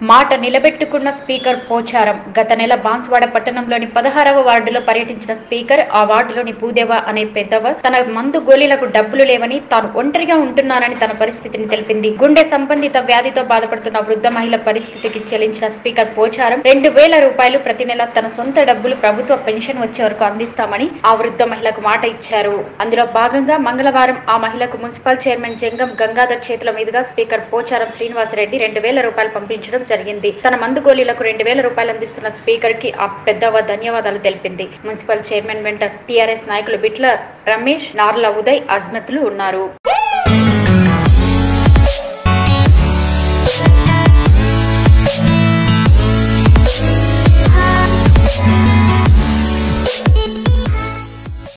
మాట నిలబెట్టుకున్న స్పీకర్ పోచారం గత నెల బాన్స్వాడ పట్టణంలోని పదహారవ వార్డులో పర్యటించిన స్పీకర్ ఆ వార్డులోని భూదేవ అనే పెద్దవ తన మందు గోళీలకు డబ్బులు లేవని తాను ఒంటరిగా ఉంటున్నానని తన పరిస్థితిని తెలిపింది గుండె సంబంధిత వ్యాధితో బాధపడుతున్న వృద్ధ మహిళ పరిస్థితికి చెల్లించిన స్పీకర్ పోచారం రెండు వేల రూపాయలు ప్రతి నెల తన సొంత డబ్బులు ప్రభుత్వ పెన్షన్ వచ్చే వరకు అందిస్తామని ఆ వృద్ధ మహిళకు మాట ఇచ్చారు అందులో భాగంగా మంగళవారం ఆ మహిళకు మున్సిపల్ చైర్మన్ జంగం గంగాధర్ చేతుల మీదుగా స్పీకర్ పోచారం శ్రీనివాసరెడ్డి రెండు వేల రూపాయలు పంపించడం జరిగింది తన మందు గోళీలకు రెండు వేల రూపాయలు అందిస్తున్న స్పీకర్ కి ఆ పెద్దవ ధన్యవాదాలు తెలిపింది మున్సిపల్ చైర్మన్ వెంట టీఆర్ఎస్ నాయకులు బిట్ల రమేష్ నార్ల ఉదయ్ అజ్మత్లు ఉన్నారు